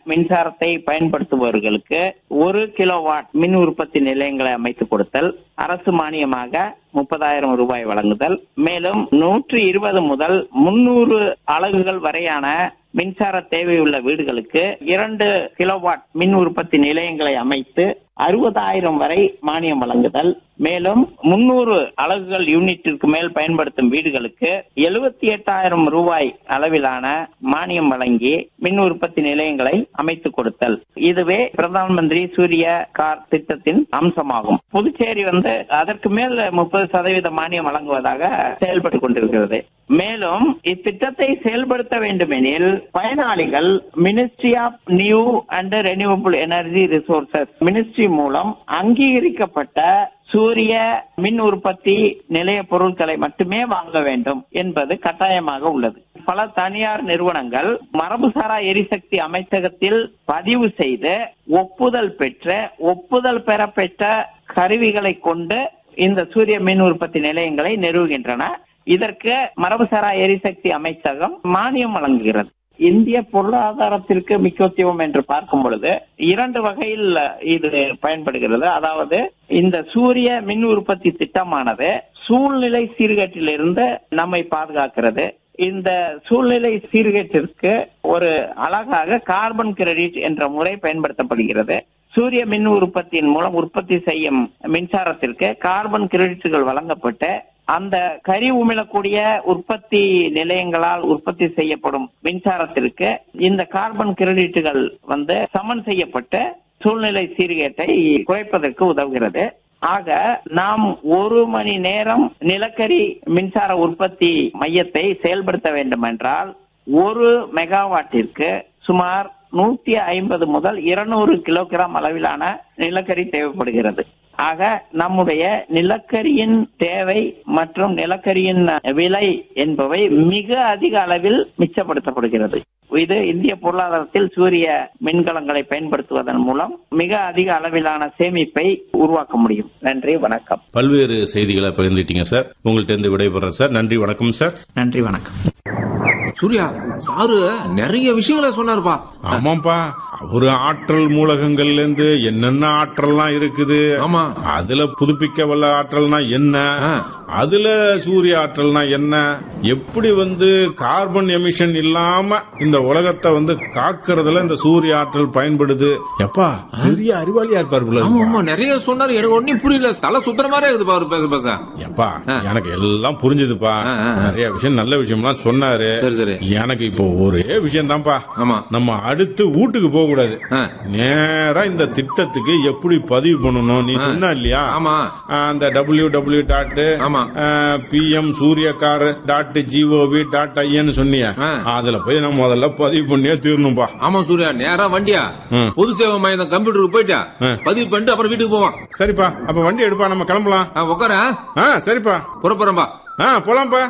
மின்சாரத்தை பயன்படுத்துபவர்களுக்கு ஒரு கிலோவாட் மின் உற்பத்தி நிலையங்களை அமைத்து கொடுத்தல் அரசு மானியமாக முப்பதாயிரம் ரூபாய் வழங்குதல் மேலும் நூற்றி இருபது முதல் முன்னூறு அலகுகள் வரையான மின்சார தேவையுள்ள வீடுகளுக்கு இரண்டு கிலோவாட் மின் உற்பத்தி நிலையங்களை அமைத்து அறுபதாயிரம் வரை மானியம் வழங்குதல் மேலும் முன்னூறு அலகுகள் யூனிட்டிற்கு மேல் பயன்படுத்தும் வீடுகளுக்கு எழுபத்தி எட்டாயிரம் ரூபாய் அளவிலான மானியம் வழங்கி மின் உற்பத்தி நிலையங்களை அமைத்து கொடுத்தல் இதுவே பிரதான் மந்திரி சூரிய கார் திட்டத்தின் அம்சமாகும் புதுச்சேரி வந்து அதற்கு மேல் முப்பது சதவீத மானியம் வழங்குவதாக செயல்பட்டுக் கொண்டிருக்கிறது மேலும் இத்திட்டத்தை செயல்படுத்த வேண்டுமெனில் பயனாளிகள் ministry of new and renewable energy resources ministry மூலம் அங்கீகரிக்கப்பட்ட சூரிய மின் உற்பத்தி நிலைய பொருட்களை மட்டுமே வாங்க வேண்டும் என்பது கட்டாயமாக உள்ளது பல தனியார் நிறுவனங்கள் மரபுசாரா எரிசக்தி அமைச்சகத்தில் பதிவு செய்து ஒப்புதல் பெற்ற ஒப்புதல் பெறப்பெற்ற கருவிகளை கொண்டு இந்த சூரிய மின் உற்பத்தி நிலையங்களை நிறுவுகின்றன இதற்கு மரபுசாரா எரிசக்தி அமைச்சகம் மானியம் வழங்குகிறது இந்திய பொருளாதாரத்திற்கு முக்கியத்துவம் என்று பார்க்கும் பொழுது இரண்டு வகையில் இது பயன்படுகிறது அதாவது இந்த சூரிய மின் உற்பத்தி திட்டமானது சூழ்நிலை சீர்கேட்டிலிருந்து நம்மை பாதுகாக்கிறது இந்த சூழ்நிலை சீர்கேட்டிற்கு ஒரு அழகாக கார்பன் கிரெடிட் என்ற முறை பயன்படுத்தப்படுகிறது சூரிய மின் உற்பத்தியின் மூலம் உற்பத்தி செய்யும் மின்சாரத்திற்கு கார்பன் கிரெடிட்டுகள் வழங்கப்பட்டு அந்த கரி உமிழக்கூடிய உற்பத்தி நிலையங்களால் உற்பத்தி செய்யப்படும் மின்சாரத்திற்கு இந்த கார்பன் கிரெடிட்டுகள் வந்து சமன் செய்யப்பட்டு சூழ்நிலை சீர்கேட்டை குறைப்பதற்கு உதவுகிறது ஆக நாம் ஒரு மணி நேரம் நிலக்கரி மின்சார உற்பத்தி மையத்தை செயல்படுத்த வேண்டும் என்றால் ஒரு மெகாவாட்டிற்கு சுமார் நூத்தி ஐம்பது முதல் இருநூறு கிலோகிராம் அளவிலான நிலக்கரி தேவைப்படுகிறது ஆக நம்முடைய நிலக்கரியின் தேவை மற்றும் நிலக்கரியின் விலை என்பவை மிக அதிக அளவில் மிச்சப்படுத்தப்படுகிறது இது இந்திய பொருளாதாரத்தில் சூரிய மின்கலங்களை பயன்படுத்துவதன் மூலம் மிக அதிக அளவிலான சேமிப்பை உருவாக்க முடியும் நன்றி வணக்கம் பல்வேறு செய்திகளை பகிர்ந்துட்டீங்க சார் உங்கள்ட்ட இருந்து விடைபெறேன் சார் நன்றி வணக்கம் சார் நன்றி வணக்கம் சூர்யா சாரு நிறைய விஷயங்களை சொன்னாருப்பா ஆமாப்பா ஒரு ஆற்றல் மூலகங்கள்ல இருந்து என்னென்ன ஆற்றல்லாம் இருக்குது ஆமா அதுல புதுப்பிக்க வல்ல ஆற்றல்னா என்ன ஆ. அதுல சூரிய ஆற்றல்னா என்ன எப்படி வந்து கார்பன் எமிஷன் இல்லாம இந்த உலகத்தை வந்து காக்குறதுல இந்த சூரிய ஆற்றல் பயன்படுது எப்பா பெரிய அறிவாளியா இருப்பார் போல ஆமா இருக்குப்பா. ஆமா நிறைய சொன்னாரு எனக்கு ஒன்னும் புரியல தலை சுத்துற மாதிரி இருக்குது பாரு பேச பேச எப்பா எனக்கு எல்லாம் புரிஞ்சுதுப்பா ஆ, ஆ, ஆ. நிறைய விஷயம் நல்ல விஷயம்லாம் சொன்னாரு சரி சரி எனக்கு இப்போ ஒரே விஷயம் தான்ப்பா ஆமா நம்ம அடுத்து வீட்டுக்கு போக கூடாது ஆ. நேரா இந்த திட்டத்துக்கு எப்படி பதிவு பண்ணணும் நீ சொன்ன இல்லையா ஆமா ஆ, அந்த டபிள்யூ டபிள்யூ டாட் ஆமா PM Suryaghar dot GOV dot IN சொன்னிய ஆ. அதுல போய் நம்ம முதல்ல பதிவு பண்ணியே தீரணும்பா ஆமா சூர்யா நேரா வண்டியா ம். பொது சேவை மையம் கம்ப்யூட்டருக்கு போயிட்டா ஆ. பதிவு பண்ணிட்டு அப்புறம் வீட்டுக்கு போவான் சரிப்பா அப்ப வண்டி எடுப்பா நம்ம கிளம்பலாம் ஆ, உட்கார ஆ சரிப்பா புறப்புறம்பா ஆ போலாம்ப்பா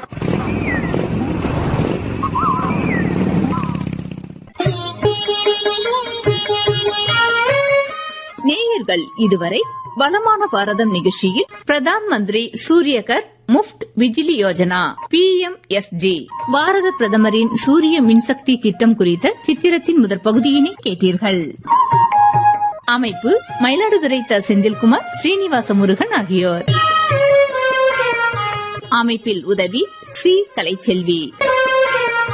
நேயர்கள் இதுவரை வளமான பாரதம் நிகழ்ச்சியில் Pradhan Mantri Suryaghar Muft Bijli Yojana P M S G பாரத பிரதமரின் சூரிய மின்சக்தி திட்டம் குறித்த சித்திரத்தின் முதற் பகுதியினை கேட்டீர்கள் அமைப்பு மயிலாடுதுறை த செந்தில்குமார் ஸ்ரீனிவாச முருகன் ஆகியோர் அமைப்பில் உதவி சி கலைச்செல்வி